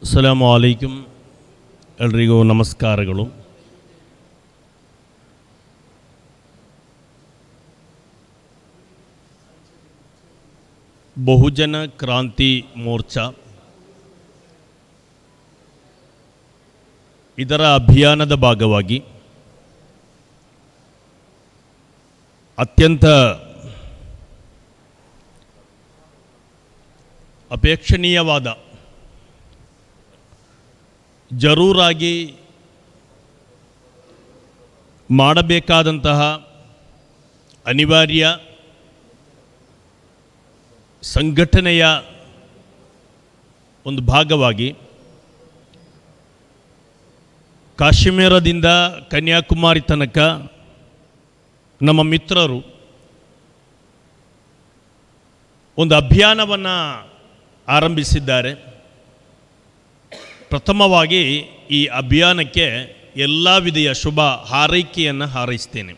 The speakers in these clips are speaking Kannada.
ಅಸ್ಸಲಾಮು ಅಲೈಕುಮ್ ಎಲ್ರಿಗೂ ನಮಸ್ಕಾರಗಳು ಬಹುಜನ ಕ್ರಾಂತಿ ಮೋರ್ಚಾ ಇದರ ಅಭಿಯಾನದ ಭಾಗವಾಗಿ ಅತ್ಯಂತ ಅಪೇಕ್ಷಣೀಯವಾದ ಜರೂರಾಗಿ ಮಾಡಬೇಕಾದಂತಹ ಅನಿವಾರ್ಯ ಸಂಘಟನೆಯ ಒಂದು ಭಾಗವಾಗಿ ಕಾಶ್ಮೀರದಿಂದ ಕನ್ಯಾಕುಮಾರಿ ತನಕ ನಮ್ಮ ಮಿತ್ರರು ಒಂದು ಅಭಿಯಾನವನ್ನು ಆರಂಭಿಸಿದ್ದಾರೆ ಪ್ರಥಮವಾಗಿ ಈ ಅಭಿಯಾನಕ್ಕೆ ಎಲ್ಲ ವಿಧೆಯ ಶುಭ ಹಾರೈಕೆಯನ್ನು ಹಾರೈಸ್ತೇನೆ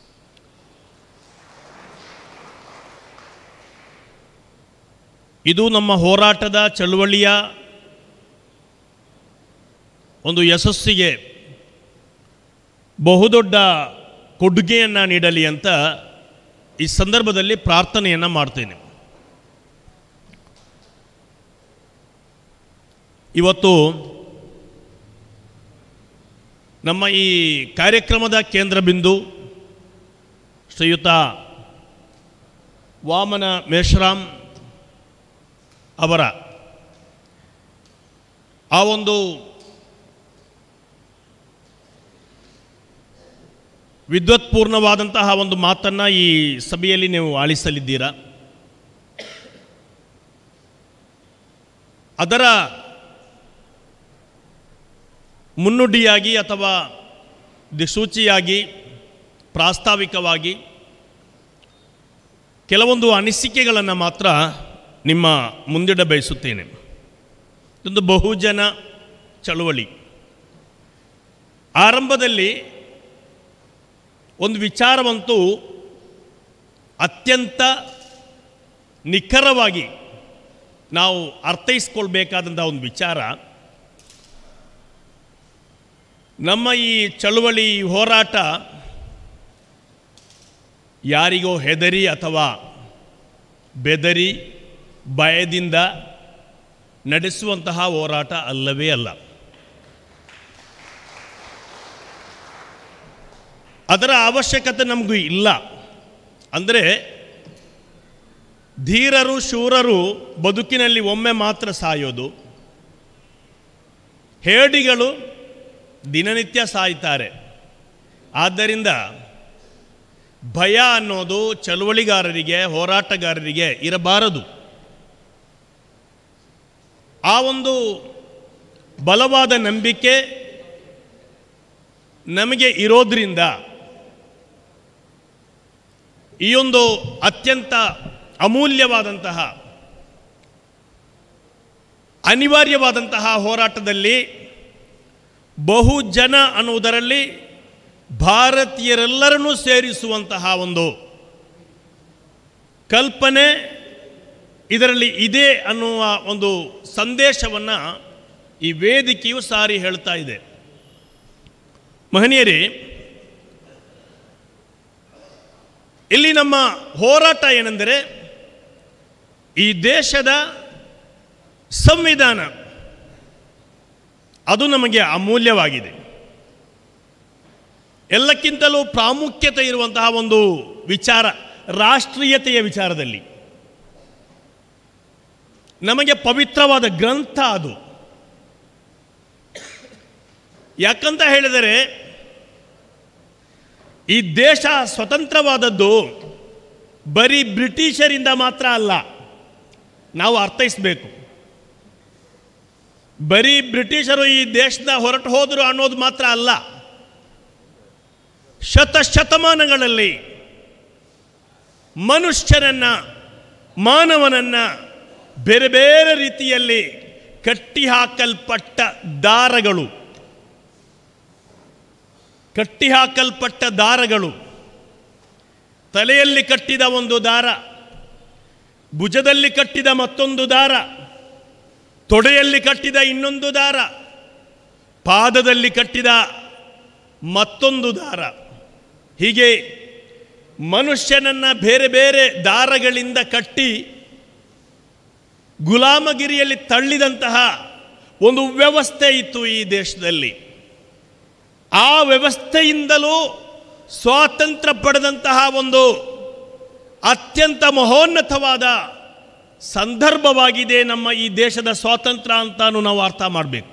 ಇದು ನಮ್ಮ ಹೋರಾಟದ ಚಳುವಳಿಯ ಒಂದು ಯಶಸ್ಸಿಗೆ ಬಹುದೊಡ್ಡ ಕೊಡುಗೆಯನ್ನು ನೀಡಲಿ ಅಂತ ಈ ಸಂದರ್ಭದಲ್ಲಿ ಪ್ರಾರ್ಥನೆಯನ್ನು ಮಾಡ್ತೇನೆ ಇವತ್ತು ನಮ್ಮ ಈ ಕಾರ್ಯಕ್ರಮದ ಕೇಂದ್ರ ಬಿಂದು ಶ್ರೀಯುತ ವಾಮನ ಮೇಶ್ರಾಮ್ ಅವರ ಆ ಒಂದು ವಿದ್ವತ್ಪೂರ್ಣವಾದಂತಹ ಒಂದು ಮಾತನ್ನು ಈ ಸಭೆಯಲ್ಲಿ ನೀವು ಆಲಿಸಲಿದ್ದೀರಾ ಅದರ ಮುನ್ನುಡಿಯಾಗಿ ಅಥವಾ ದಿಸೂಚಿಯಾಗಿ ಪ್ರಾಸ್ತಾವಿಕವಾಗಿ ಕೆಲವೊಂದು ಅನಿಸಿಕೆಗಳನ್ನು ಮಾತ್ರ ನಿಮ್ಮ ಮುಂದಿಡ ಬಯಸುತ್ತೇನೆ ಇದೊಂದು ಬಹುಜನ ಚಳುವಳಿ ಆರಂಭದಲ್ಲಿ ಒಂದು ವಿಚಾರವಂತೂ ಅತ್ಯಂತ ನಿಖರವಾಗಿ ನಾವು ಅರ್ಥೈಸ್ಕೊಳ್ಬೇಕಾದಂಥ ಒಂದು ವಿಚಾರ ನಮ್ಮ ಈ ಚಳುವಳಿ ಈ ಹೋರಾಟ ಯಾರಿಗೋ ಹೆದರಿ ಅಥವಾ ಬೆದರಿ ಭಯದಿಂದ ನಡೆಸುವಂತಹ ಹೋರಾಟ ಅಲ್ಲವೇ ಅಲ್ಲ ಅದರ ಅವಶ್ಯಕತೆ ನಮಗೂ ಇಲ್ಲ ಅಂದರೆ ಧೀರರು ಶೂರರು ಬದುಕಿನಲ್ಲಿ ಒಮ್ಮೆ ಮಾತ್ರ ಸಾಯೋದು ಹೇಡಿಗಳು ದಿನನಿತ್ಯ ಸಾಯ್ತಾರೆ ಆದ್ದರಿಂದ ಭಯ ಅನ್ನೋದು ಚಳುವಳಿಗಾರರಿಗೆ ಹೋರಾಟಗಾರರಿಗೆ ಇರಬಾರದು ಆ ಒಂದು ಬಲವಾದ ನಂಬಿಕೆ ನಮಗೆ ಇರೋದ್ರಿಂದ ಈ ಒಂದು ಅತ್ಯಂತ ಅಮೂಲ್ಯವಾದಂತಹ ಅನಿವಾರ್ಯವಾದಂತಹ ಹೋರಾಟದಲ್ಲಿ ಬಹುಜನ ಅನ್ನುವುದರಲ್ಲಿ ಭಾರತೀಯರೆಲ್ಲರನ್ನೂ ಸೇರಿಸುವಂತಹ ಒಂದು ಕಲ್ಪನೆ ಇದರಲ್ಲಿ ಇದೆ ಅನ್ನುವ ಒಂದು ಸಂದೇಶವನ್ನು ಈ ವೇದಿಕೆಯು ಸಾರಿ ಹೇಳ್ತಾ ಇದೆ ಮಹನೀಯರೇ ಇಲ್ಲಿ ನಮ್ಮ ಹೋರಾಟ ಏನೆಂದರೆ ಈ ದೇಶದ ಸಂವಿಧಾನ ಅದು ನಮಗೆ ಅಮೂಲ್ಯವಾಗಿದೆ ಎಲ್ಲಕ್ಕಿಂತಲೂ ಪ್ರಾಮುಖ್ಯತೆ ಇರುವಂತಹ ಒಂದು ವಿಚಾರ ರಾಷ್ಟ್ರೀಯತೆಯ ವಿಚಾರದಲ್ಲಿ ನಮಗೆ ಪವಿತ್ರವಾದ ಗ್ರಂಥ ಅದು ಯಾಕಂತ ಹೇಳಿದರೆ ಈ ದೇಶ ಸ್ವತಂತ್ರವಾದದ್ದು ಬರೀ ಬ್ರಿಟಿಷರಿಂದ ಮಾತ್ರ ಅಲ್ಲ ನಾವು ಅರ್ಥೈಸಬೇಕು ಬರೀ ಬ್ರಿಟಿಷರು ಈ ದೇಶದ ಹೊರಟು ಹೋದರು ಅನ್ನೋದು ಮಾತ್ರ ಅಲ್ಲ ಶತಶತಮಾನಗಳಲ್ಲಿ ಮನುಷ್ಯನನ್ನು ಮಾನವನನ್ನು ಬೇರೆ ಬೇರೆ ರೀತಿಯಲ್ಲಿ ಕಟ್ಟಿಹಾಕಲ್ಪಟ್ಟ ದಾರಗಳು ಕಟ್ಟಿಹಾಕಲ್ಪಟ್ಟ ದಾರಗಳು ತಲೆಯಲ್ಲಿ ಕಟ್ಟಿದ ಒಂದು ದಾರ ಭುಜದಲ್ಲಿ ಕಟ್ಟಿದ ಮತ್ತೊಂದು ದಾರ ತೊಡೆಯಲ್ಲಿ ಕಟ್ಟಿದ ಇನ್ನೊಂದು ದಾರ ಪಾದದಲ್ಲಿ ಕಟ್ಟಿದ ಮತ್ತೊಂದು ದಾರ ಹೀಗೆ ಮನುಷ್ಯನನ್ನು ಬೇರೆ ಬೇರೆ ದಾರಗಳಿಂದ ಕಟ್ಟಿ ಗುಲಾಮಗಿರಿಯಲ್ಲಿ ತಳ್ಳಿದಂತಹ ಒಂದು ವ್ಯವಸ್ಥೆ ಇತ್ತು ಈ ದೇಶದಲ್ಲಿ ಆ ವ್ಯವಸ್ಥೆಯಿಂದಲೂ ಸ್ವಾತಂತ್ರ್ಯ ಪಡೆದಂತಹ ಒಂದು ಅತ್ಯಂತ ಮಹೋನ್ನತವಾದ ಸಂದರ್ಭವಾಗಿದೆ ನಮ್ಮ ಈ ದೇಶದ ಸ್ವಾತಂತ್ರ್ಯ ಅಂತಾನು ನಾವು ಅರ್ಥ ಮಾಡಬೇಕು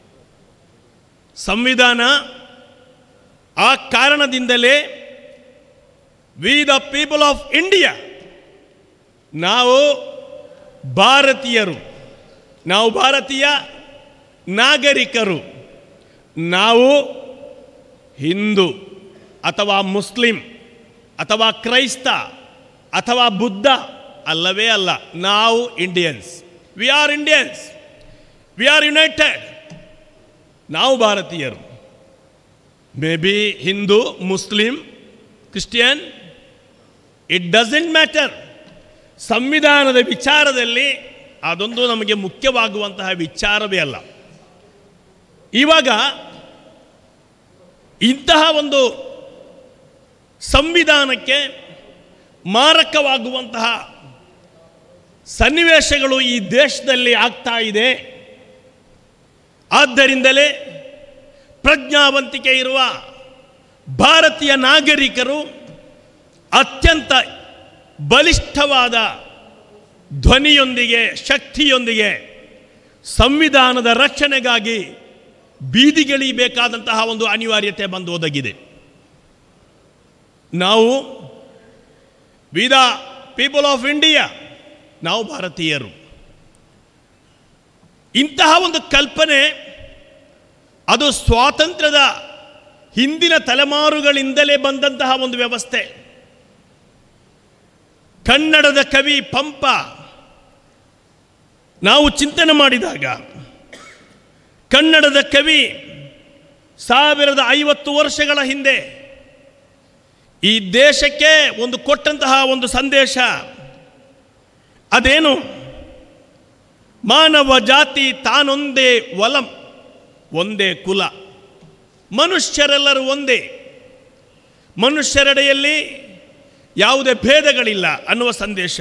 ಸಂವಿಧಾನ ಆ ಕಾರಣದಿಂದಲೇ we the people of India ನಾವು ಭಾರತೀಯರು ನಾವು ಭಾರತೀಯ ನಾಗರಿಕರು ನಾವು ಹಿಂದೂ ಅಥವಾ ಮುಸ್ಲಿಂ ಅಥವಾ ಕ್ರೈಸ್ತ ಅಥವಾ ಬುದ್ಧ ಅಲ್ಲವೇ ಅಲ್ಲ ನಾವು Indians we are Indians we are united ನಾವು ಭಾರತೀಯರು may be Hindu Muslim Christian it doesn't matter ಸಂವಿಧಾನದ ವಿಚಾರದಲ್ಲಿ ಅದೊಂದು ನಮಗೆ ಮುಖ್ಯವಾಗುವಂತಹ ವಿಚಾರವೇ ಅಲ್ಲ ಇವಾಗ ಇಂತಹ ಒಂದು ಸಂವಿಧಾನಕ್ಕೆ ಮಾರಕವಾಗುವಂತಹ ಸನ್ನಿವೇಶಗಳು ಈ ದೇಶದಲ್ಲಿ ಆಗ್ತಾ ಇದೆ ಆದ್ದರಿಂದಲೇ ಪ್ರಜ್ಞಾವಂತಿಕೆ ಇರುವ ಭಾರತೀಯ ನಾಗರಿಕರು ಅತ್ಯಂತ ಬಲಿಷ್ಠವಾದ ಧ್ವನಿಯೊಂದಿಗೆ ಶಕ್ತಿಯೊಂದಿಗೆ ಸಂವಿಧಾನದ ರಕ್ಷಣೆಗಾಗಿ ಬೀದಿಗಿಳಿಬೇಕಾದಂತಹ ಒಂದು ಅನಿವಾರ್ಯತೆ ಬಂದು ಒದಗಿದೆ ನಾವು we the people of India ನಾವು ಭಾರತೀಯರು ಇಂತಹ ಒಂದು ಕಲ್ಪನೆ ಅದು ಸ್ವಾತಂತ್ರ್ಯದ ಹಿಂದಿನ ತಲೆಮಾರುಗಳಿಂದಲೇ ಬಂದಂತಹ ಒಂದು ವ್ಯವಸ್ಥೆ ಕನ್ನಡದ ಕವಿ ಪಂಪ ನಾವು ಚಿಂತನೆ ಮಾಡಿದಾಗ ಕನ್ನಡದ ಕವಿ ಸಾವಿರದ ಐವತ್ತು ವರ್ಷಗಳ ಹಿಂದೆ ಈ ದೇಶಕ್ಕೆ ಒಂದು ಕೊಟ್ಟಂತಹ ಒಂದು ಸಂದೇಶ ಅದೇನು ಮಾನವ ಜಾತಿ ತಾನೊಂದೇ ವಲಂ ಒಂದೇ ಕುಲ ಮನುಷ್ಯರೆಲ್ಲರೂ ಒಂದೇ ಮನುಷ್ಯರೆಡೆಯಲ್ಲಿ ಯಾವುದೇ ಭೇದಗಳಿಲ್ಲ ಅನ್ನುವ ಸಂದೇಶ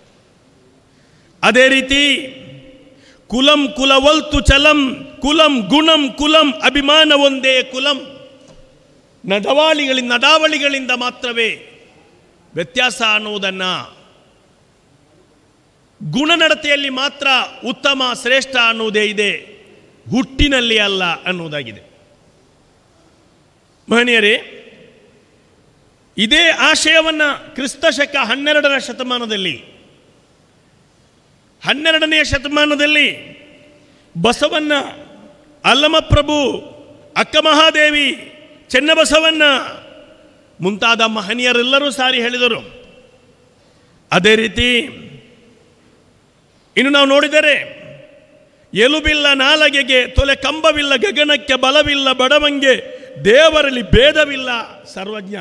ಅದೇ ರೀತಿ ಕುಲಂ ಕುಲವಲ್ತು ಚಲಂ ಕುಲಂ ಗುಣಂ ಕುಲಂ ಅಭಿಮಾನ ಒಂದೇ ಕುಲಂ ನಡವಾಳಿಗಳಿಂದ ನಡಾವಳಿಗಳಿಂದ ಮಾತ್ರವೇ ವ್ಯತ್ಯಾಸ ಅನ್ನುವುದನ್ನು ಗುಣನಡತೆಯಲ್ಲಿ ಮಾತ್ರ ಉತ್ತಮ ಶ್ರೇಷ್ಠ ಅನ್ನುವುದೇ ಇದೆ ಹುಟ್ಟಿನಲ್ಲಿ ಅಲ್ಲ ಅನ್ನುವುದಾಗಿದೆ ಮಹನೀಯರೇ ಇದೇ ಆಶಯವನ್ನು ಕ್ರಿಸ್ತಶಕ ಹನ್ನೆರಡರ ಶತಮಾನದಲ್ಲಿ ಹನ್ನೆರಡನೆಯ ಶತಮಾನದಲ್ಲಿ ಬಸವಣ್ಣ ಅಲ್ಲಮಪ್ರಭು ಅಕ್ಕಮಹಾದೇವಿ ಚೆನ್ನಬಸವಣ್ಣ ಮುಂತಾದ ಮಹನೀಯರೆಲ್ಲರೂ ಸಾರಿ ಹೇಳಿದರು ಅದೇ ರೀತಿ ಇನ್ನು ನಾವು ನೋಡಿದರೆ ಎಲುಬಿಲ್ಲ ನಾಲಗೆಗೆ ತೊಲೆ ಕಂಬವಿಲ್ಲ ಗಗನಕ್ಕೆ ಬಲವಿಲ್ಲ ಬಡವಂಗೆ ದೇವರಲ್ಲಿ ಭೇದವಿಲ್ಲ ಸರ್ವಜ್ಞ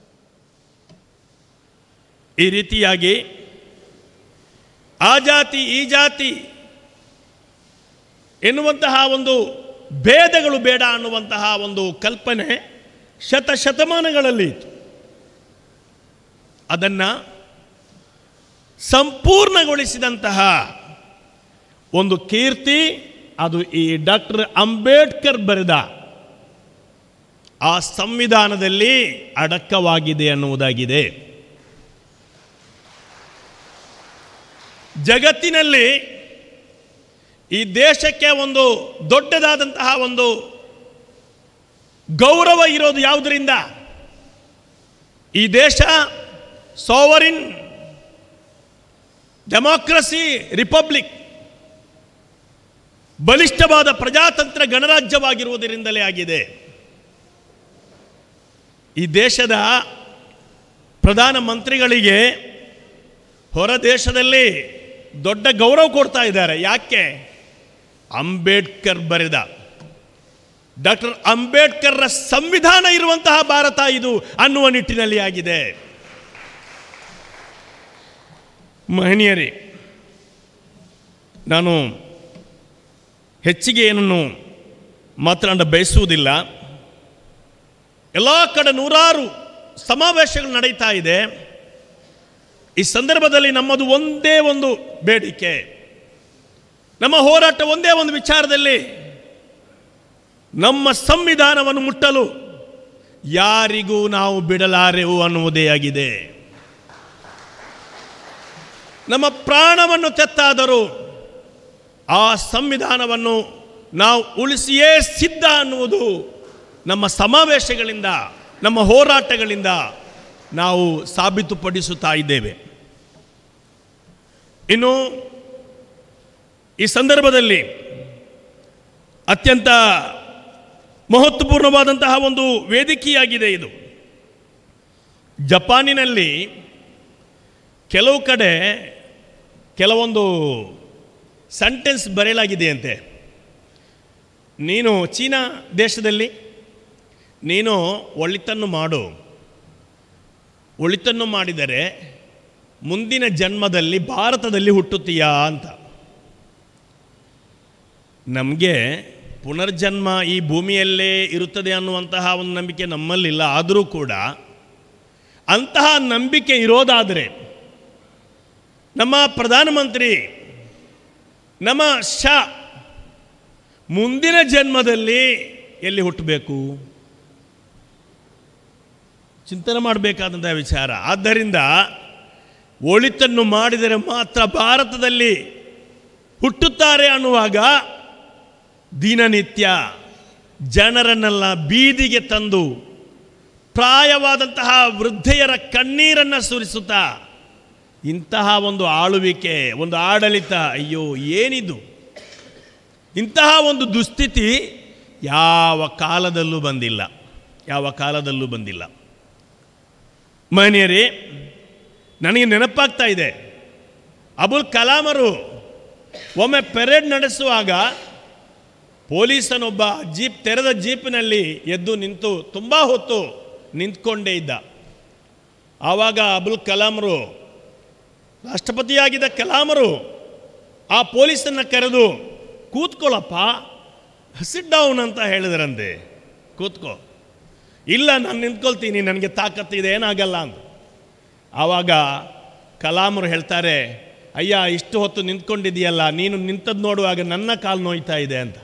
ಈ ರೀತಿಯಾಗಿ ಆ ಜಾತಿ ಈ ಜಾತಿ ಎನ್ನುವಂತಹ ಒಂದು ಭೇದಗಳು ಬೇಡ ಅನ್ನುವಂತಹ ಒಂದು ಕಲ್ಪನೆ ಶತಶತಮಾನಗಳಲ್ಲಿ ಇತ್ತು ಅದನ್ನು ಸಂಪೂರ್ಣಗೊಳಿಸಿದಂತಹ ಒಂದು ಕೀರ್ತಿ ಅದು ಈ ಡಾಕ್ಟರ್ ಅಂಬೇಡ್ಕರ್ ಬರೆದ ಆ ಸಂವಿಧಾನದಲ್ಲಿ ಅಡಕವಾಗಿದೆ ಅನ್ನುವುದಾಗಿದೆ ಜಗತ್ತಿನಲ್ಲಿ ಈ ದೇಶಕ್ಕೆ ಒಂದು ದೊಡ್ಡದಾದಂತಹ ಒಂದು ಗೌರವ ಇರೋದು ಯಾವುದರಿಂದ ಈ ದೇಶ ಸೋವರಿನ್ ಡೆಮಾಕ್ರಸಿ ರಿಪಬ್ಲಿಕ್ ಬಲಿಷ್ಠವಾದ ಪ್ರಜಾತಂತ್ರ ಗಣರಾಜ್ಯವಾಗಿರುವುದರಿಂದಲೇ ಆಗಿದೆ ಈ ದೇಶದ ಪ್ರಧಾನ ಮಂತ್ರಿಗಳಿಗೆ ಹೊರ ದೇಶದಲ್ಲಿ ದೊಡ್ಡ ಗೌರವ ಕೊಡ್ತಾ ಇದ್ದಾರೆ ಯಾಕೆ ಅಂಬೇಡ್ಕರ್ ಬರೆದ ಡಾಕ್ಟರ್ ಅಂಬೇಡ್ಕರ್ರ ಸಂವಿಧಾನ ಇರುವಂತಹ ಭಾರತ ಇದು ಅನ್ನುವ ನಿಟ್ಟಿನಲ್ಲಿ ಆಗಿದೆ ಮಹನೀಯರೇ ನಾನು ಹೆಚ್ಚಿಗೆ ಏನನ್ನು ಮಾತನಾಡ ಬಯಸುವುದಿಲ್ಲ ಎಲ್ಲ ಕಡೆ ನೂರಾರು ಸಮಾವೇಶಗಳು ನಡೀತಾ ಇದೆ ಈ ಸಂದರ್ಭದಲ್ಲಿ ನಮ್ಮದು ಒಂದೇ ಒಂದು ಬೇಡಿಕೆ ನಮ್ಮ ಹೋರಾಟ ಒಂದೇ ಒಂದು ವಿಚಾರದಲ್ಲಿ ನಮ್ಮ ಸಂವಿಧಾನವನ್ನು ಮುಟ್ಟಲು ಯಾರಿಗೂ ನಾವು ಬಿಡಲಾರೆವು ಅನ್ನುವುದೇ ಆಗಿದೆ ನಮ್ಮ ಪ್ರಾಣವನ್ನು ತೆತ್ತಾದರೂ ಆ ಸಂವಿಧಾನವನ್ನು ನಾವು ಉಳಿಸಿಯೇ ಸಿದ್ಧ ಅನ್ನುವುದು ನಮ್ಮ ಸಮಾವೇಶಗಳಿಂದ ನಮ್ಮ ಹೋರಾಟಗಳಿಂದ ನಾವು ಸಾಬೀತುಪಡಿಸುತ್ತಾ ಇದ್ದೇವೆ ಇನ್ನು ಈ ಸಂದರ್ಭದಲ್ಲಿ ಅತ್ಯಂತ ಮಹತ್ವಪೂರ್ಣವಾದಂತಹ ಒಂದು ವೇದಿಕೆಯಾಗಿದೆ ಇದು ಜಪಾನಿನಲ್ಲಿ ಕೆಲವು ಕಡೆ ಕೆಲವೊಂದು ಸೆಂಟೆನ್ಸ್ ಬರೆಯಲಾಗಿದೆಯಂತೆ ನೀನು ಚೀನಾ ದೇಶದಲ್ಲಿ ನೀನು ಒಳಿತನ್ನು ಮಾಡು ಒಳಿತನ್ನು ಮಾಡಿದರೆ ಮುಂದಿನ ಜನ್ಮದಲ್ಲಿ ಭಾರತದಲ್ಲಿ ಹುಟ್ಟುತ್ತೀಯಾ ಅಂತ ನಮಗೆ ಪುನರ್ಜನ್ಮ ಈ ಭೂಮಿಯಲ್ಲೇ ಇರುತ್ತದೆ ಅನ್ನುವಂತಹ ಒಂದು ನಂಬಿಕೆ ನಮ್ಮಲ್ಲಿಲ್ಲ ಆದರೂ ಕೂಡ ಅಂತಹ ನಂಬಿಕೆ ಇರೋದಾದರೆ ನಮ್ಮ ಪ್ರಧಾನಮಂತ್ರಿ ನಮ್ಮ ಶಾ ಮುಂದಿನ ಜನ್ಮದಲ್ಲಿ ಎಲ್ಲಿ ಹುಟ್ಟಬೇಕು ಚಿಂತನೆ ಮಾಡಬೇಕಾದಂತಹ ವಿಚಾರ ಆದ್ದರಿಂದ ಒಳಿತನ್ನು ಮಾಡಿದರೆ ಮಾತ್ರ ಭಾರತದಲ್ಲಿ ಹುಟ್ಟುತ್ತಾರೆ ಅನ್ನುವಾಗ ದಿನನಿತ್ಯ ಜನರನ್ನೆಲ್ಲ ಬೀದಿಗೆ ತಂದು ಪ್ರಾಯವಾದಂತಹ ವೃದ್ಧೆಯರ ಕಣ್ಣೀರನ್ನು ಸುರಿಸುತ್ತಾ ಇಂತಹ ಒಂದು ಆಳುವಿಕೆ ಒಂದು ಆಡಳಿತ ಅಯ್ಯೋ ಏನಿದು ಇಂತಹ ಒಂದು ದುಸ್ಥಿತಿ ಯಾವ ಕಾಲದಲ್ಲೂ ಬಂದಿಲ್ಲ ಯಾವ ಕಾಲದಲ್ಲೂ ಬಂದಿಲ್ಲ ಮಹನೀಯರೇ ನನಗೆ ನೆನಪಾಗ್ತಾ ಇದೆ ಅಬುಲ್ ಕಲಾಮರು ಒಮ್ಮೆ ಪೆರೇಡ್ ನಡೆಸುವಾಗ ಪೊಲೀಸನೊಬ್ಬ ಜೀಪ್ ತೆರೆದ ಜೀಪಿನಲ್ಲಿ ಎದ್ದು ನಿಂತು ತುಂಬ ಹೊತ್ತು ನಿಂತ್ಕೊಂಡೇ ಇದ್ದ ಆವಾಗ ಅಬುಲ್ ಕಲಾಮರು ರಾಷ್ಟ್ರಪತಿಯಾಗಿದ್ದ ಕಲಾಮರು ಆ ಪೊಲೀಸನ್ನು ಕರೆದು ಕೂತ್ಕೊಳ್ಳಪ್ಪ ಸಿಟ್ ಡೌನ್ ಅಂತ ಹೇಳಿದ್ರಂತೆ ಕೂತ್ಕೋ ಇಲ್ಲ ನಾನು ನಿಂತ್ಕೊಳ್ತೀನಿ ನನಗೆ ತಾಕತ್ತಿದೆ ಏನಾಗಲ್ಲ ಅಂತ ಆವಾಗ ಕಲಾಮರು ಹೇಳ್ತಾರೆ ಅಯ್ಯ ಇಷ್ಟು ಹೊತ್ತು ನಿಂತ್ಕೊಂಡಿದೆಯಲ್ಲ ನೀನು ನಿಂತದ್ದು ನೋಡುವಾಗ ನನ್ನ ಕಾಲು ನೋಯ್ತಾ ಇದೆ ಅಂತ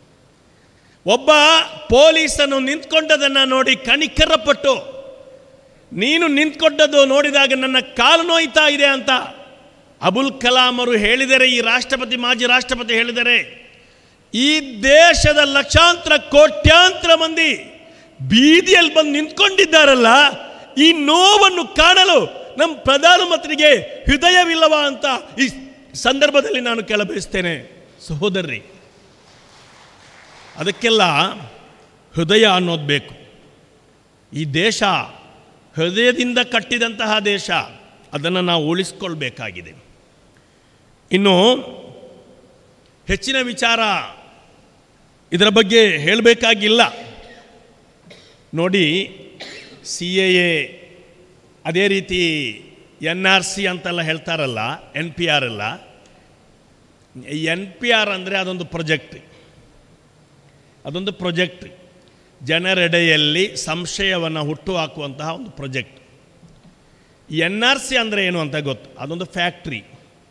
ಒಬ್ಬ ಪೊಲೀಸನು ನಿಂತ್ಕೊಂಡದನ್ನು ನೋಡಿ ಕಣಿಕರಪಟ್ಟು ನೀನು ನಿಂತ್ಕೊಂಡದ್ದು ನೋಡಿದಾಗ ನನ್ನ ಕಾಲು ನೋಯ್ತಾ ಇದೆ ಅಂತ ಅಬುಲ್ ಕಲಾಮರು ಹೇಳಿದರೆ ಈ ರಾಷ್ಟ್ರಪತಿ ಮಾಜಿ ರಾಷ್ಟ್ರಪತಿ ಹೇಳಿದರೆ ಈ ದೇಶದ ಲಕ್ಷಾಂತರ ಕೋಟ್ಯಾಂತರ ಮಂದಿ ಬೀದಿಯಲ್ಲಿ ಬಂದು ನಿಂತ್ಕೊಂಡಿದ್ದಾರಲ್ಲ ಈ ನೋವನ್ನು ಕಾಣಲು ನಮ್ಮ ಪ್ರಧಾನಮಂತ್ರಿಗೆ ಹೃದಯವಿಲ್ಲವಾ ಅಂತ ಈ ಸಂದರ್ಭದಲ್ಲಿ ನಾನು ಕೇಳಬಯಸ್ತೇನೆ ಸಹೋದರ್ರಿ ಅದಕ್ಕೆಲ್ಲ ಹೃದಯ ಅನ್ನೋದು ಬೇಕು ಈ ದೇಶ ಹೃದಯದಿಂದ ಕಟ್ಟಿದಂತಹ ದೇಶ ಅದನ್ನು ನಾವು ಉಳಿಸ್ಕೊಳ್ಬೇಕಾಗಿದೆ ಇನ್ನು ಹೆಚ್ಚಿನ ವಿಚಾರ ಇದರ ಬಗ್ಗೆ ಹೇಳಬೇಕಾಗಿಲ್ಲ ನೋಡಿ ಸಿ ಎ ಎ ಅದೇ ರೀತಿ ಎನ್ ಆರ್ ಸಿ ಅಂತೆಲ್ಲ ಹೇಳ್ತಾರಲ್ಲ ಎನ್ ಪಿ ಆರ್ ಎಲ್ಲ ಎನ್ ಪಿ ಆರ್ ಅಂದರೆ ಅದೊಂದು ಪ್ರೊಜೆಕ್ಟ್ ಅದೊಂದು ಪ್ರೊಜೆಕ್ಟ್ ಜನರೆಡೆಯಲ್ಲಿ ಸಂಶಯವನ್ನು ಹುಟ್ಟು ಹಾಕುವಂತಹ ಒಂದು ಪ್ರೊಜೆಕ್ಟ್ ಎನ್ ಆರ್ ಸಿ ಅಂದರೆ ಏನು ಅಂತ ಗೊತ್ತು ಅದೊಂದು ಫ್ಯಾಕ್ಟ್ರಿ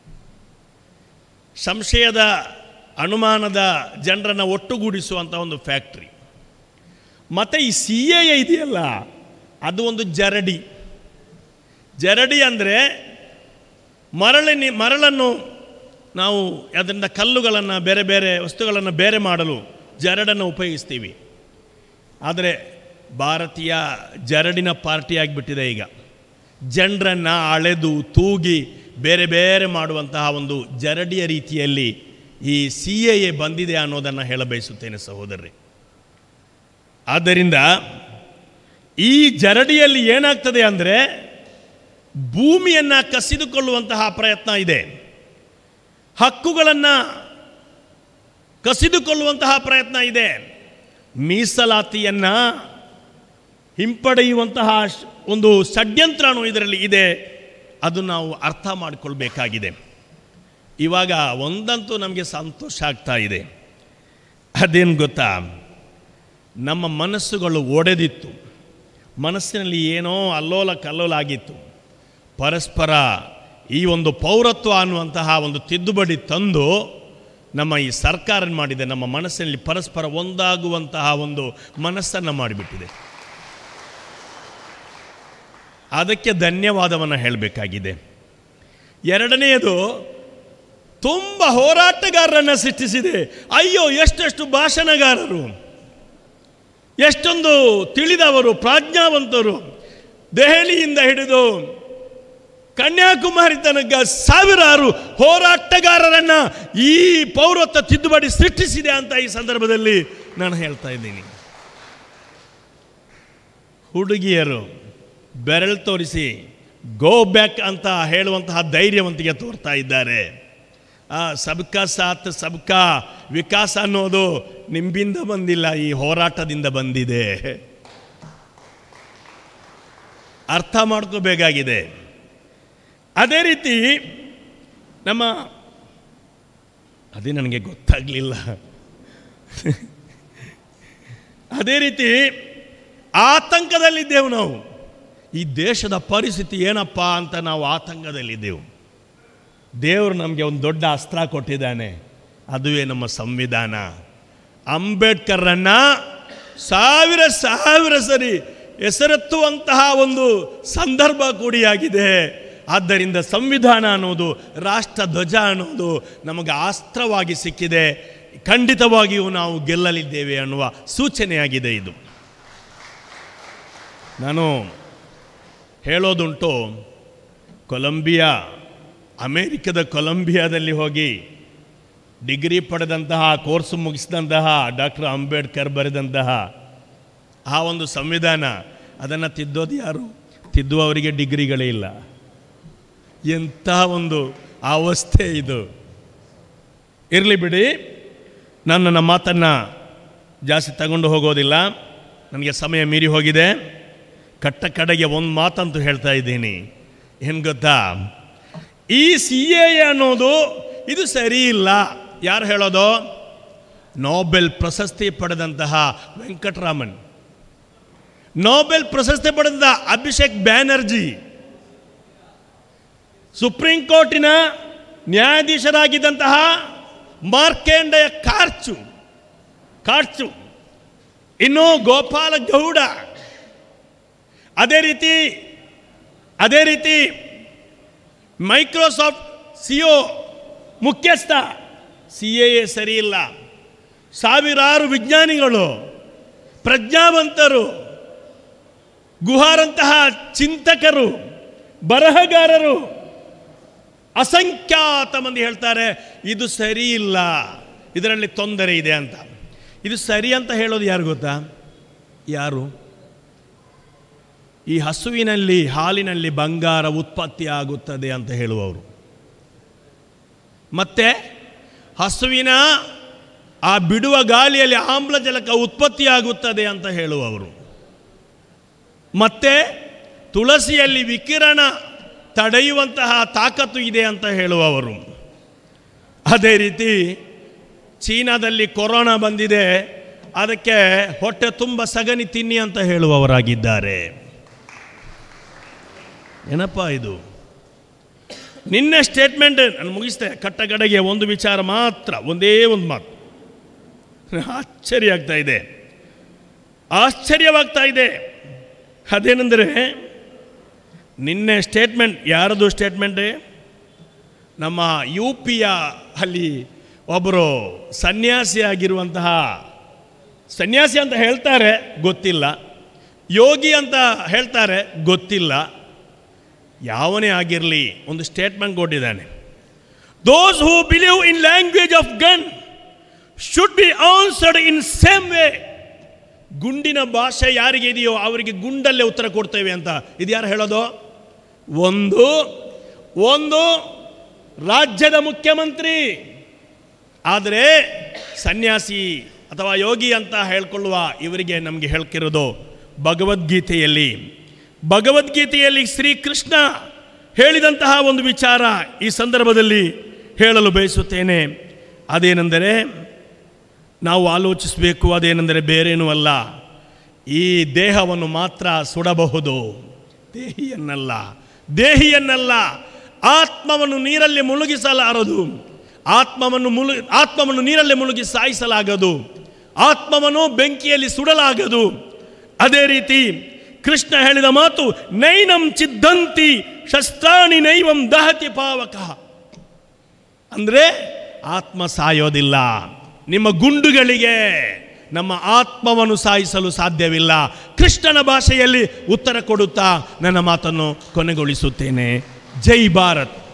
ಸಂಶಯದ ಅನುಮಾನದ ಜನರನ್ನು ಒಟ್ಟುಗೂಡಿಸುವಂಥ ಒಂದು ಫ್ಯಾಕ್ಟ್ರಿ ಮತ್ತು ಈ ಸಿ ಎ ಇದೆಯಲ್ಲ ಅದು ಒಂದು ಜರಡಿ ಜರಡಿ ಅಂದರೆ ಮರಳಿನ ಮರಳನ್ನು ನಾವು ಅದರಿಂದ ಕಲ್ಲುಗಳನ್ನು ಬೇರೆ ಬೇರೆ ವಸ್ತುಗಳನ್ನು ಬೇರೆ ಮಾಡಲು ಜರಡನ್ನು ಉಪಯೋಗಿಸ್ತೀವಿ ಆದರೆ ಭಾರತೀಯ ಜರಡಿನ ಪಾರ್ಟಿ ಆಗಿಬಿಟ್ಟಿದೆ ಈಗ ಜನರನ್ನು ಅಳೆದು ತೂಗಿ ಬೇರೆ ಬೇರೆ ಮಾಡುವಂತಹ ಒಂದು ಜರಡಿಯ ರೀತಿಯಲ್ಲಿ ಈ ಸಿ ಎ ಎ ಬಂದಿದೆ ಅನ್ನೋದನ್ನು ಹೇಳಬಯಸುತ್ತೇನೆ ಸಹೋದರರಿ ಆದ್ದರಿಂದ ಈ ಜರಡಿಯಲ್ಲಿ ಏನಾಗ್ತದೆ ಅಂದರೆ ಭೂಮಿಯನ್ನು ಕಸಿದುಕೊಳ್ಳುವಂತಹ ಪ್ರಯತ್ನ ಇದೆ ಹಕ್ಕುಗಳನ್ನು ಕಸಿದುಕೊಳ್ಳುವಂತಹ ಪ್ರಯತ್ನ ಇದೆ ಮೀಸಲಾತಿಯನ್ನು ಹಿಂಪಡೆಯುವಂತಹ ಶ- ಒಂದು ಷಡ್ಯಂತ್ರನೂ ಇದರಲ್ಲಿ ಇದೆ ಅದು ನಾವು ಅರ್ಥ ಮಾಡಿಕೊಳ್ಬೇಕಾಗಿದೆ ಇವಾಗ ಒಂದಂತೂ ನಮಗೆ ಸಂತೋಷ ಆಗ್ತಾ ಇದೆ ಅದೇನು ಗೊತ್ತಾ ನಮ್ಮ ಮನಸ್ಸುಗಳು ಒಡೆದಿತ್ತು ಮನಸ್ಸಿನಲ್ಲಿ ಏನೋ ಅಲ್ಲೋಲ ಕಲ್ಲೋಲ ಆಗಿತ್ತು ಪರಸ್ಪರ ಈ ಒಂದು ಪೌರತ್ವ ಅನ್ನುವಂತಹ ಒಂದು ತಿದ್ದುಪಡಿ ತಂದು ನಮ್ಮ ಈ ಸರ್ಕಾರ ಮಾಡಿದೆ ನಮ್ಮ ಮನಸ್ಸಿನಲ್ಲಿ ಪರಸ್ಪರ ಒಂದಾಗುವಂತಹ ಒಂದು ಮನಸ್ಸನ್ನು ಮಾಡಿಬಿಟ್ಟಿದೆ ಅದಕ್ಕೆ ಧನ್ಯವಾದವನ್ನು ಹೇಳಬೇಕಾಗಿದೆ ಎರಡನೆಯದು ತುಂಬ ಹೋರಾಟಗಾರರನ್ನು ಸೃಷ್ಟಿಸಿದೆ ಅಯ್ಯೋ ಎಷ್ಟೆಷ್ಟು ಭಾಷಣಗಾರರು ಎಷ್ಟೊಂದು ತಿಳಿದವರು ಪ್ರಾಜ್ಞಾವಂತರು ದೆಹಲಿಯಿಂದ ಹಿಡಿದು ಕನ್ಯಾಕುಮಾರಿ ತನಕ ಸಾವಿರಾರು ಹೋರಾಟಗಾರರನ್ನ ಈ ಪೌರತ್ವ ತಿದ್ದುಪಡಿ ಸೃಷ್ಟಿಸಿದೆ ಅಂತ ಈ ಸಂದರ್ಭದಲ್ಲಿ ನಾನು ಹೇಳ್ತಾ ಇದ್ದೀನಿ ಹುಡುಗಿಯರು ಬೆರಳು ತೋರಿಸಿ ಗೋ ಬ್ಯಾಕ್ ಅಂತ ಹೇಳುವಂತಹ ಧೈರ್ಯವಂತಿಗೆ ತೋರ್ತಾ ಇದ್ದಾರೆ ಆ ಸಬ್ಕಾ ಸಾಥ್ ಸಬ್ಕಾ ವಿಕಾಸ ಅನ್ನೋದು ನಿಂಬಿಂದ ಬಂದಿಲ್ಲ ಈ ಹೋರಾಟದಿಂದ ಬಂದಿದೆ ಅರ್ಥ ಮಾಡ್ಕೋಬೇಕಾಗಿದೆ ಅದೇ ರೀತಿ ನಮ್ಮ ಅದೇ ನನಗೆ ಗೊತ್ತಾಗಲಿಲ್ಲ ಅದೇ ರೀತಿ ಆತಂಕದಲ್ಲಿದ್ದೆವು ನಾವು ಈ ದೇಶದ ಪರಿಸ್ಥಿತಿ ಏನಪ್ಪ ಅಂತ ನಾವು ಆತಂಕದಲ್ಲಿದ್ದೆವು ದೇವರು ನಮಗೆ ಒಂದು ದೊಡ್ಡ ಅಸ್ತ್ರ ಕೊಟ್ಟಿದ್ದಾನೆ ಅದುವೇ ನಮ್ಮ ಸಂವಿಧಾನ ಅಂಬೇಡ್ಕರ್ರನ್ನ ಸಾವಿರ ಸಾವಿರ ಸರಿ ಹೆಸರೆತ್ತುವಂತಹ ಒಂದು ಸಂದರ್ಭ ಕೂಡಿಯಾಗಿದೆ ಆದ್ದರಿಂದ ಸಂವಿಧಾನ ಅನ್ನೋದು ರಾಷ್ಟ್ರ ಧ್ವಜ ಅನ್ನೋದು ನಮಗೆ ಅಸ್ತ್ರವಾಗಿ ಸಿಕ್ಕಿದೆ ಖಂಡಿತವಾಗಿಯೂ ನಾವು ಗೆಲ್ಲಲಿದ್ದೇವೆ ಅನ್ನುವ ಸೂಚನೆಯಾಗಿದೆ ಇದು ನಾನು ಹೇಳೋದುಂಟು ಕೊಲಂಬಿಯಾ ಅಮೇರಿಕದ ಕೊಲಂಬಿಯಾದಲ್ಲಿ ಹೋಗಿ ಡಿಗ್ರಿ ಪಡೆದಂತಹ ಕೋರ್ಸ್ ಮುಗಿಸಿದಂತಹ ಡಾಕ್ಟರ್ ಅಂಬೇಡ್ಕರ್ ಬರೆದಂತಹ ಆ ಒಂದು ಸಂವಿಧಾನ ಅದನ್ನು ತಿದ್ದೋದು ಯಾರು ತಿದ್ದುವವರಿಗೆ ಡಿಗ್ರಿಗಳೇ ಇಲ್ಲ ಎಂಥ ಒಂದು ಅವಸ್ಥೆ ಇದು ಇರಲಿ ಬಿಡಿ ನಾನು ನನ್ನ ಮಾತನ್ನು ಜಾಸ್ತಿ ತಗೊಂಡು ಹೋಗೋದಿಲ್ಲ ನನಗೆ ಸಮಯ ಮೀರಿ ಹೋಗಿದೆ ಕಟ್ಟ ಕಡೆಗೆ ಒಂದು ಮಾತಂತೂ ಹೇಳ್ತಾ ಇದ್ದೀನಿ ಏನು ಗೊತ್ತಾ ಈ ಸಿ ಎ ಅನ್ನೋದು ಇದು ಸರಿ ಇಲ್ಲ ಯಾರು ಹೇಳೋದು ನೋಬೆಲ್ ಪ್ರಶಸ್ತಿ ಪಡೆದಂತಹ ವೆಂಕಟರಾಮನ್ ನೋಬೆಲ್ ಪ್ರಶಸ್ತಿ ಪಡೆದ ಅಭಿಷೇಕ್ ಬ್ಯಾನರ್ಜಿ ಸುಪ್ರೀಂ ಕೋರ್ಟಿನ ನ್ಯಾಯಾಧೀಶರಾಗಿದ್ದಂತಹ ಮಾರ್ಕೇಂಡೆಯ ಕಾರ್ಚು ಕಾರ್ಚು ಇನ್ನು ಗೋಪಾಲ ಗೌಡ ಅದೇ ರೀತಿ ಅದೇ ರೀತಿ ಮೈಕ್ರೋಸಾಫ್ಟ್ ಸಿಒ ಮುಖ್ಯಸ್ಥ ಸಿ ಎ ಸರಿ ಇಲ್ಲ ಸಾವಿರಾರು ವಿಜ್ಞಾನಿಗಳು ಪ್ರಜ್ಞಾವಂತರು ಗುಹಾರಂತಹ ಚಿಂತಕರು ಬರಹಗಾರರು ಅಸಂಖ್ಯಾತ ಮಂದಿ ಹೇಳ್ತಾರೆ ಇದು ಸರಿ ಇಲ್ಲ ಇದರಲ್ಲಿ ತೊಂದರೆ ಇದೆ ಅಂತ ಇದು ಸರಿ ಅಂತ ಹೇಳೋದು ಯಾರು ಗೊತ್ತಾ ಯಾರು ಈ ಹಸುವಿನಲ್ಲಿ ಹಾಲಿನಲ್ಲಿ ಬಂಗಾರ ಉತ್ಪತ್ತಿ ಆಗುತ್ತದೆ ಅಂತ ಹೇಳುವವರು ಮತ್ತೆ ಹಸುವಿನ ಆ ಬಿಡುವ ಗಾಳಿಯಲ್ಲಿ ಆಮ್ಲಜನಕ ಉತ್ಪತ್ತಿಯಾಗುತ್ತದೆ ಅಂತ ಹೇಳುವವರು ಮತ್ತೆ ತುಳಸಿಯಲ್ಲಿ ವಿಕಿರಣ ತಡೆಯುವಂತಹ ತಾಕತ್ತು ಇದೆ ಅಂತ ಹೇಳುವವರು ಅದೇ ರೀತಿ ಚೀನಾದಲ್ಲಿ ಕೊರೋನಾ ಬಂದಿದೆ ಅದಕ್ಕೆ ಹೊಟ್ಟೆ ತುಂಬ ಸಗಣಿ ತಿನ್ನಿ ಅಂತ ಹೇಳುವವರಾಗಿದ್ದಾರೆ ಏನಪ್ಪ ಇದು ನಿನ್ನೆ ಸ್ಟೇಟ್ಮೆಂಟ್ ನಾನು ಮುಗಿಸ್ತೆ ಕಟ್ಟಗಡೆಗೆ ಒಂದು ವಿಚಾರ ಮಾತ್ರ ಒಂದೇ ಒಂದು ಮಾತು ಆಶ್ಚರ್ಯ ಆಗ್ತಾ ಇದೆ ಆಶ್ಚರ್ಯವಾಗ್ತಾ ಇದೆ ಅದೇನೆಂದರೆ ನಿನ್ನೆ ಸ್ಟೇಟ್ಮೆಂಟ್ ಯಾರದು ಸ್ಟೇಟ್ಮೆಂಟ್ ನಮ್ಮ ಯು ಪಿಯ ಅಲ್ಲಿ ಒಬ್ಬರು ಸನ್ಯಾಸಿಯಾಗಿರುವಂತಹ ಸನ್ಯಾಸಿ ಅಂತ ಹೇಳ್ತಾರೆ ಗೊತ್ತಿಲ್ಲ ಯೋಗಿ ಅಂತ ಹೇಳ್ತಾರೆ ಗೊತ್ತಿಲ್ಲ ಯಾವನೇ ಆಗಿರಲಿ ಒಂದು ಸ್ಟೇಟ್ಮೆಂಟ್ ಕೊಟ್ಟಿದ್ದಾನೆ those who believe in language of gun should be answered in same way ಗುಂಡಿನ ಭಾಷೆ ಯಾರಿಗೆ ಇದೆಯೋ ಅವರಿಗೆ ಗುಂಡಲ್ಲೇ ಉತ್ತರ ಕೊಡ್ತೇವೆ ಅಂತ ಇದು ಯಾರು ಹೇಳೋದು ಒಂದು ಒಂದು ರಾಜ್ಯದ ಮುಖ್ಯಮಂತ್ರಿ ಆದರೆ ಸನ್ಯಾಸಿ ಅಥವಾ ಯೋಗಿ ಅಂತ ಹೇಳ್ಕೊಳ್ಳುವ ಇವರಿಗೆ ನಮಗೆ ಹೇಳ್ಕಿರೋದು ಭಗವದ್ಗೀತೆಯಲ್ಲಿ ಭಗವದ್ಗೀತೆಯಲ್ಲಿ ಶ್ರೀಕೃಷ್ಣ ಹೇಳಿದಂತಹ ಒಂದು ವಿಚಾರ ಈ ಸಂದರ್ಭದಲ್ಲಿ ಹೇಳಲು ಬಯಸುತ್ತೇನೆ ಅದೇನೆಂದರೆ ನಾವು ಆಲೋಚಿಸಬೇಕು ಅದೇನೆಂದರೆ ಬೇರೇನೂ ಅಲ್ಲ ಈ ದೇಹವನ್ನು ಮಾತ್ರ ಸುಡಬಹುದು ದೇಹಿಯನ್ನಲ್ಲ ದೇಹಿಯನ್ನಲ್ಲ ಆತ್ಮವನ್ನು ನೀರಲ್ಲಿ ಮುಳುಗಿಸಲಾರದು ಆತ್ಮವನ್ನು ಮುಳು ಆತ್ಮವನ್ನು ನೀರಲ್ಲಿ ಮುಳುಗಿ ಸಾಯಿಸಲಾಗದು ಆತ್ಮವನ್ನು ಬೆಂಕಿಯಲ್ಲಿ ಸುಡಲಾಗದು ಅದೇ ರೀತಿ ಕೃಷ್ಣ ಹೇಳಿದ ಮಾತು ನೈನಂ ಚಿದ್ದಂತಿ ಶಸ್ತ್ರಾಣಿ ನೈವಂ ದಹತಿ ಪಾವಕ ಅಂದರೆ ಆತ್ಮ ಸಾಯೋದಿಲ್ಲ ನಿಮ್ಮ ಗುಂಡುಗಳಿಗೆ ನಮ್ಮ ಆತ್ಮವನ್ನು ಸಾಯಿಸಲು ಸಾಧ್ಯವಿಲ್ಲ ಕೃಷ್ಣನ ಭಾಷೆಯಲ್ಲಿ ಉತ್ತರ ಕೊಡುತ್ತಾ ನನ್ನ ಮಾತನ್ನು ಕೊನೆಗೊಳಿಸುತ್ತೇನೆ ಜೈ ಭಾರತ್